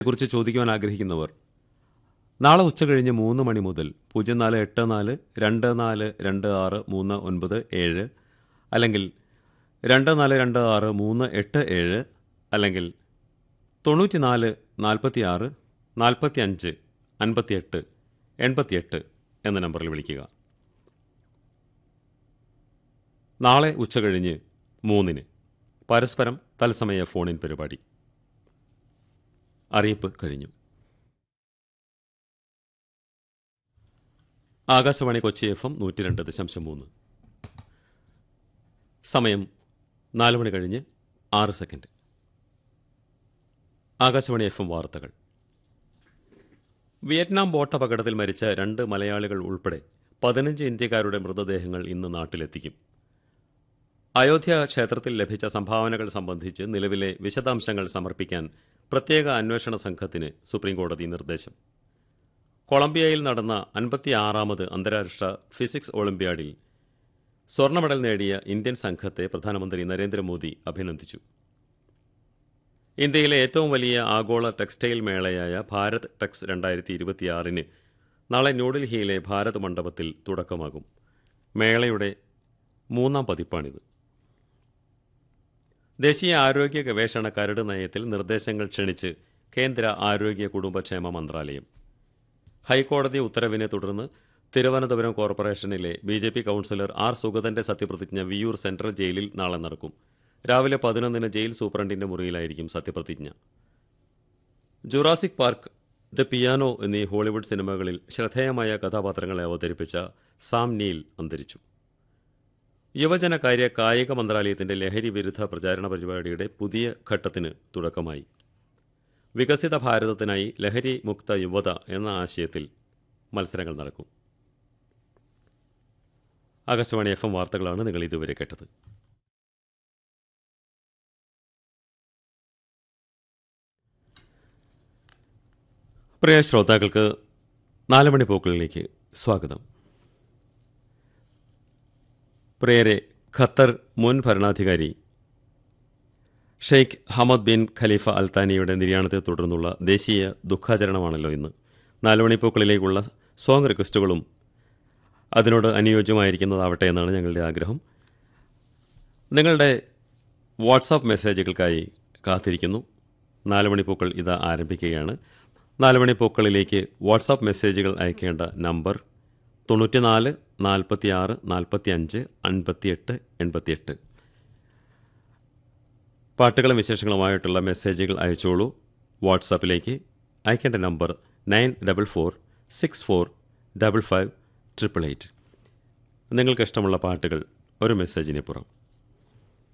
കുറിച്ച് ചോദിക്കുവാൻ ആഗ്രഹിക്കുന്നവർ നാളെ ഉച്ച കഴിഞ്ഞ് മൂന്ന് മണി മുതൽ പൂജ്യം നാല് എട്ട് നാല് രണ്ട് നാല് രണ്ട് ആറ് മൂന്ന് ഒൻപത് ഏഴ് അല്ലെങ്കിൽ രണ്ട് നാല് രണ്ട് ആറ് മൂന്ന് എട്ട് ഏഴ് അല്ലെങ്കിൽ തൊണ്ണൂറ്റി നാല് നാൽപ്പത്തി ആറ് നാൽപ്പത്തി അഞ്ച് അൻപത്തിയെട്ട് എൺപത്തിയെട്ട് എന്ന നമ്പറിൽ വിളിക്കുക നാളെ ഉച്ചകഴിഞ്ഞ് മൂന്നിന് പരസ്പരം തത്സമയ ഫോണിൻ പരിപാടി അറിയിപ്പ് കഴിഞ്ഞു ആകാശവാണി കൊച്ചി എഫ് എം നൂറ്റി രണ്ട് ദശാംശം മൂന്ന് സമയം നാല് മണി കഴിഞ്ഞ് ആറ് സെക്കൻഡ് ആകാശവാണി എഫ് എം വാർത്തകൾ വിയറ്റ്നാം ബോട്ട് അപകടത്തിൽ മരിച്ച രണ്ട് മലയാളികൾ ഉൾപ്പെടെ പതിനഞ്ച് ഇന്ത്യക്കാരുടെ മൃതദേഹങ്ങൾ ഇന്ന് നാട്ടിലെത്തിക്കും അയോധ്യ ക്ഷേത്രത്തിൽ ലഭിച്ച സംഭാവനകൾ സംബന്ധിച്ച് നിലവിലെ വിശദാംശങ്ങൾ സമർപ്പിക്കാൻ പ്രത്യേക അന്വേഷണ സംഘത്തിന് സുപ്രീംകോടതി നിർദ്ദേശം കൊളംബിയയിൽ നടന്ന അൻപത്തിയാറാമത് അന്താരാഷ്ട്ര ഫിസിക്സ് ഒളിമ്പ്യാഡിൽ സ്വർണ്ണ മെഡൽ നേടിയ ഇന്ത്യൻ സംഘത്തെ പ്രധാനമന്ത്രി നരേന്ദ്രമോദി അഭിനന്ദിച്ചു ഇന്ത്യയിലെ ഏറ്റവും വലിയ ആഗോള ടെക്സ്റ്റൈൽ മേളയായ ഭാരത് ടെക്സ് രണ്ടായിരത്തി ഇരുപത്തിയാറിന് നാളെ ന്യൂഡൽഹിയിലെ ഭാരത് മണ്ഡപത്തിൽ തുടക്കമാകും മേളയുടെ മൂന്നാം പതിപ്പാണിത് ദേശീയ ആരോഗ്യ ഗവേഷണ കരട് നയത്തിൽ നിർദ്ദേശങ്ങൾ ക്ഷണിച്ച് കേന്ദ്ര ആരോഗ്യ കുടുംബക്ഷേമ മന്ത്രാലയം ഹൈക്കോടതി ഉത്തരവിനെ തുടർന്ന് തിരുവനന്തപുരം കോർപ്പറേഷനിലെ B J P councillor R സുഗതന്റെ സത്യപ്രതിജ്ഞ വിയൂർ സെൻട്രൽ ജയിലിൽ നാളെ നടക്കും രാവിലെ പതിനൊന്നിന് ജയിൽ സൂപ്രണ്ടിന്റെ മുറിയിലായിരിക്കും സത്യപ്രതിജ്ഞ ജുറാസിക് പാർക്ക് ദ പിയാനോ എന്നീ ഹോളിവുഡ് സിനിമകളിൽ ശ്രദ്ധേയമായ കഥാപാത്രങ്ങളെ അവതരിപ്പിച്ച സാം നീൽ അന്തരിച്ചു യുവജനകാര്യ കായിക മന്ത്രാലയത്തിന്റെ ലഹരി വിരുദ്ധ പ്രചാരണ പരിപാടിയുടെ പുതിയ ഘട്ടത്തിന് തുടക്കമായി വികസിത ഭാരതത്തിനായി ലഹരി മുക്ത യുവത എന്ന ആശയത്തിൽ മത്സരങ്ങൾ നടക്കും ആകാശവാണി എഫ് എം വാർത്തകളാണ് നിങ്ങൾ ഇതുവരെ കേട്ടത് പ്രിയ ശ്രോതാക്കൾക്ക് നാല് മണി പോക്കുകളിലേക്ക് സ്വാഗതം പ്രിയരെ ഖത്തർ മുൻ ഭരണാധികാരി ഷെയ്ഖ് ഹമദ് ബിൻ ഖലീഫ അൽത്താനിയുടെ നിര്യാണത്തെ തുടർന്നുള്ള ദേശീയ ദുഃഖാചരണമാണല്ലോ ഇന്ന് നാലുമണിപ്പൂക്കളിലേക്കുള്ള സോങ് റിക്വസ്റ്റുകളും അതിനോട് അനുയോജ്യമായിരിക്കുന്നതാവട്ടെ എന്നാണ് ഞങ്ങളുടെ ആഗ്രഹം നിങ്ങളുടെ വാട്സാപ്പ് മെസ്സേജുകൾക്കായി കാത്തിരിക്കുന്നു നാലുമണിപ്പൂക്കൾ ഇത് ആരംഭിക്കുകയാണ് നാലുമണിപ്പൂക്കളിലേക്ക് വാട്സാപ്പ് മെസ്സേജുകൾ അയക്കേണ്ട നമ്പർ തൊണ്ണൂറ്റിനാല് നാൽപ്പത്തിയാറ് നാൽപ്പത്തി അഞ്ച് അൻപത്തിയെട്ട് എൺപത്തിയെട്ട് പാട്ടുകളും വിശേഷങ്ങളുമായിട്ടുള്ള മെസ്സേജുകൾ അയച്ചോളൂ വാട്സാപ്പിലേക്ക് അയക്കേണ്ട number nine double four six four double five triple eight നിങ്ങൾക്കിഷ്ടമുള്ള പാട്ടുകൾ ഒരു മെസ്സേജിന് പുറം